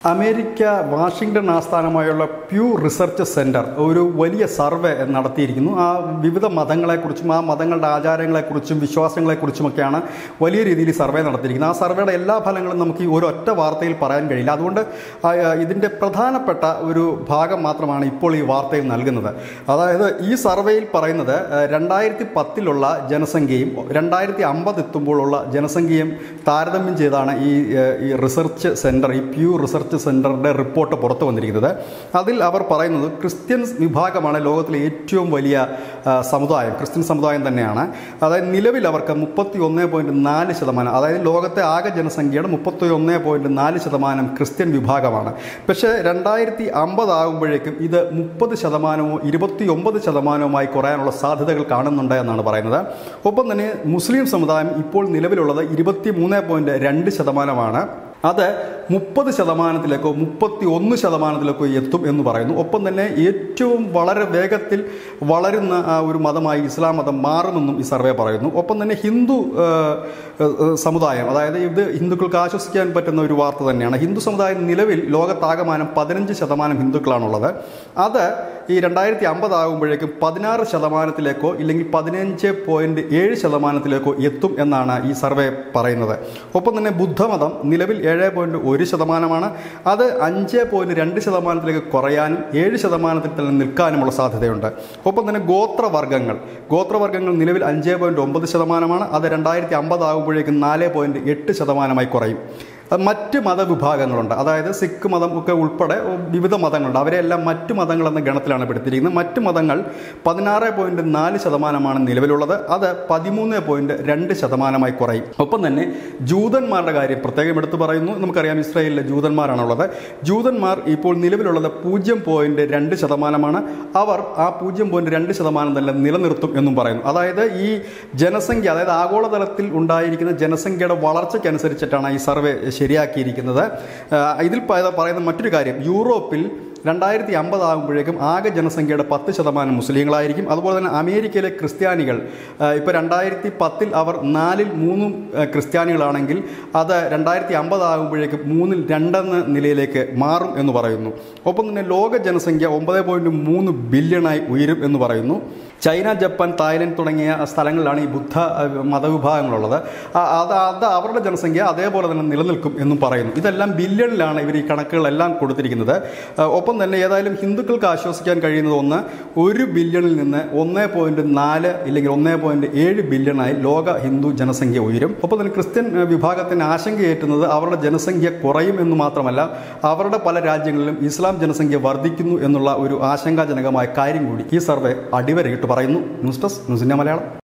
America Washington ആസ്ഥാനമായുള്ള പ്യൂ research centre ഒരു വലിയ സർവേ നടത്തിയിരിക്കുന്നു ആ വിവിധ മതങ്ങളെക്കുറിച്ചും ആ മതങ്ങളുടെ ആചാരങ്ങളെക്കുറിച്ചും വിശ്വാസങ്ങളെക്കുറിച്ചുമൊക്കെയാണ് വലിയ രീതിയിൽ ഈ സർവേ നടത്തിയിരിക്കുന്നത് ആ സർവേയുടെ എല്ലാ ഫലങ്ങളും നമുക്ക് ഈ ഒരു ഒറ്റ വാർത്തയിൽ പറയാൻ കഴിയില്ല അതുകൊണ്ട് ആ, ഇതിൻ്റെ പ്രധാനപ്പെട്ട ഒരു ഭാഗം മാത്രമാണ് ഇപ്പോൾ ഈ വാർത്തയിൽ നൽകുന്നത് അതായത് ഈ സർവേയിൽ പറയുന്നത് രണ്ടായിരത്തി പത്തിലുള്ള ജനസംഖ്യയും രണ്ടായിരത്തി അമ്പത് എത്തുമ്പോഴുള്ള ജനസംഖ്യയും താരതമ്യം ചെയ്താണ് ഈ ഏഹ്, ഈ റിസർച്ച് സെൻറ്റർ ഈ പ്യൂ റിസർച്ച് സെൻറ്ററിൻ്റെ റിപ്പോർട്ട് പുറത്തു വന്നിരിക്കുന്നത് അതിൽ അവർ പറയുന്നത് ക്രിസ്ത്യൻ വിഭാഗമാണ് ലോകത്തിലെ ഏറ്റവും വലിയ ആ, സമുദായം ക്രിസ്ത്യൻ സമുദായം തന്നെയാണ് അതായത് നിലവിൽ അവർക്ക് മുപ്പത്തി ഒന്ന് പോയിൻറ്റ് നാല് ശതമാനം അതായത് ലോകത്തെ ആകെ ജനസംഖ്യയുടെ മുപ്പത്തി ഒന്ന് പോയിൻറ്റ് നാല് ശതമാനം ക്രിസ്ത്യൻ വിഭാഗമാണ് പക്ഷേ രണ്ടായിരത്തി അമ്പത് ആകുമ്പോഴേക്കും ഇത് മുപ്പത് ശതമാനമോ ഇരുപത്തി ഒമ്പത് ശതമാനവുമായി കുറയാനുള്ള സാധ്യതകൾ കാണുന്നുണ്ട് എന്നാണ് പറയുന്നത് ഒപ്പം തന്നെ മുസ്ലിം സമുദായം ഇപ്പോൾ നിലവിലുള്ളത് ഇരുപത്തി മൂന്ന് പോയിൻറ്റ് രണ്ട് ശതമാനമാണ് അത് മുപ്പത് ശതമാനത്തിലേക്കോ മുപ്പത്തി ഒന്ന് ശതമാനത്തിലേക്കോ എത്തും എന്ന് പറയുന്നു ഒപ്പം തന്നെ ഏറ്റവും വളരെ വേഗത്തിൽ വളരുന്ന ആ ഒരു മതമായി ഇസ്ലാം മതം മാറുമെന്നും ഈ സർവേ പറയുന്നു ഒപ്പം തന്നെ ഹിന്ദു ആ, ആ, സമുദായം അതായത് ഇത് ഹിന്ദുക്കൾക്ക് ആശ്വസിക്കാൻ പറ്റുന്ന ഒരു വാർത്ത തന്നെയാണ് ഹിന്ദു സമുദായം നിലവിൽ ലോകത്താകമാനം പതിനഞ്ച് ശതമാനം ഹിന്ദുക്കളാണുള്ളത് അത് ഈ രണ്ടായിരത്തി അമ്പത് ആകുമ്പോഴേക്കും പതിനാറ് ശതമാനത്തിലേക്കോ ഇല്ലെങ്കിൽ പതിനഞ്ച് പോയിന്റ് ഏഴ് ശതമാനത്തിലേക്കോ എത്തും എന്നാണ് ഈ സർവേ പറയുന്നത് ഒപ്പം തന്നെ ബുദ്ധമതം നിലവിൽ ഏഴ് പോയിന്റ് ഒരു ശതമാനമാണ് അത് അഞ്ച് പോയിന്റ് രണ്ട് ശതമാനത്തിലേക്ക് കുറയാനും ഏഴ് ശതമാനത്തിൽ തന്നെ നിൽക്കാനുമുള്ള സാധ്യതയുണ്ട് ഒപ്പം തന്നെ ഗോത്രവർഗ്ഗങ്ങൾ ഗോത്രവർഗ്ഗങ്ങൾ നിലവിൽ അഞ്ച് പോയിന്റ് ഒമ്പത് ശതമാനമാണ് അത് രണ്ടായിരത്തി അമ്പത് ആകുമ്പോഴേക്കും നാല് പോയിന്റ് എട്ട് ശതമാനമായി കുറയും അത് മറ്റ് മതവിഭാഗങ്ങളുണ്ട് അതായത് സിഖ് മതം ഒക്കെ ഉൾപ്പെടെ വിവിധ മതങ്ങളുണ്ട് അവരെല്ലാം മറ്റ് മതങ്ങൾ എന്ന ഗണത്തിലാണ് പെടുത്തിയിരിക്കുന്നത് മറ്റ് മതങ്ങൾ പതിനാറ് പോയിന്റ് നാല് ശതമാനമാണ് നിലവിലുള്ളത് അത് പതിമൂന്ന് പോയിന്റ് രണ്ട് ശതമാനമായി കുറയും ഒപ്പം തന്നെ ജൂതന്മാരുടെ കാര്യം പ്രത്യേകം എടുത്തു പറയുന്നു നമുക്കറിയാം ഇസ്രായേലിലെ ജൂതന്മാരാണുള്ളത് ജൂതന്മാർ ഇപ്പോൾ നിലവിലുള്ളത് പൂജ്യം പോയിന്റ് രണ്ട് ശതമാനമാണ് അവർ ആ പൂജ്യം പോയിന്റ് രണ്ട് ശതമാനം തന്നെ നിലനിർത്തും എന്നും പറയുന്നു അതായത് ഈ ജനസംഖ്യ അതായത് ആഗോളതലത്തിൽ ഉണ്ടായിരിക്കുന്ന ജനസംഖ്യയുടെ വളർച്ചയ്ക്കനുസരിച്ചിട്ടാണ് ഈ സർവേ ശരിയാക്കിയിരിക്കുന്നത് ആ, ഇതിൽ പ- പറയുന്ന മറ്റൊരു കാര്യം യൂറോപ്പിൽ രണ്ടായിരത്തി അമ്പത് ആകുമ്പോഴേക്കും ആകെ ജനസംഖ്യയുടെ പത്ത് ശതമാനം മുസ്ലിങ്ങളായിരിക്കും അതുപോലെ തന്നെ അമേരിക്കയിലെ ക്രിസ്ത്യാനികൾ ഇപ്പോൾ രണ്ടായിരത്തി പത്തിൽ അവർ നാലിൽ മൂന്നും ആ, ക്രിസ്ത്യാനികളാണെങ്കിൽ അത് രണ്ടായിരത്തി അമ്പത് ആകുമ്പോഴേക്കും മൂന്നിൽ രണ്ടെന്ന നിലയിലേക്ക് മാറും എന്ന് പറയുന്നു ഒപ്പം തന്നെ ലോക ജനസംഖ്യ ഒമ്പത് പോയിൻറ്റ് മൂന്ന് ബില്യണായി ഉയരും എന്ന് പറയുന്നു ചൈന ജപ്പാൻ തായ്ലൻഡ് തുടങ്ങിയ സ്ഥലങ്ങളിലാണ് ഈ ബുദ്ധ അഹ്, മതവിഭാഗങ്ങളുള്ളത് ആ- അത് അത് അവരുടെ ജനസംഖ്യ അതേപോലെ തന്നെ നിലനിൽക്കും എന്നും പറയുന്നു ഇതെല്ലാം ബില്യണിലാണ് ഇവർ ഈ കണക്കുകളെല്ലാം കൊടുത്തിരിക്കുന്നത് ആ, ഒപ്പം തന്നെ ഏതായാലും ഹിന്ദുക്കൾക്ക് ആശ്വസിക്കാൻ കഴിയുന്നത് ഒന്ന് ഒരു ബില്യണിൽ നിന്ന് ഒന്ന് പോയിന്റ് നാല് ഇല്ലെങ്കിൽ ഒന്ന് പോയിന്റ് ഏഴ് ബില്യണായി ലോക ഹിന്ദു ജനസംഖ്യ ഉയരും ഒപ്പം തന്നെ ക്രിസ്ത്യൻ ആ, വിഭാഗത്തിന് ആശങ്കയേറ്റുന്നത് അവരുടെ ജനസംഖ്യ കുറയും എന്ന് മാത്രമല്ല അവരുടെ പല രാജ്യങ്ങളിലും ഇസ്ലാം ജനസംഖ്യ വർദ്ധിക്കുന്നു എന്നുള്ള ഒരു ആശങ്കാജനകമായ കാര്യം കൂടി ഈ സർവേ അടിവരയിട്ട് പറയുന്നു ന്യൂസ് ഡെസ്ക് ന്യൂസിൻ്റെ മലയാളം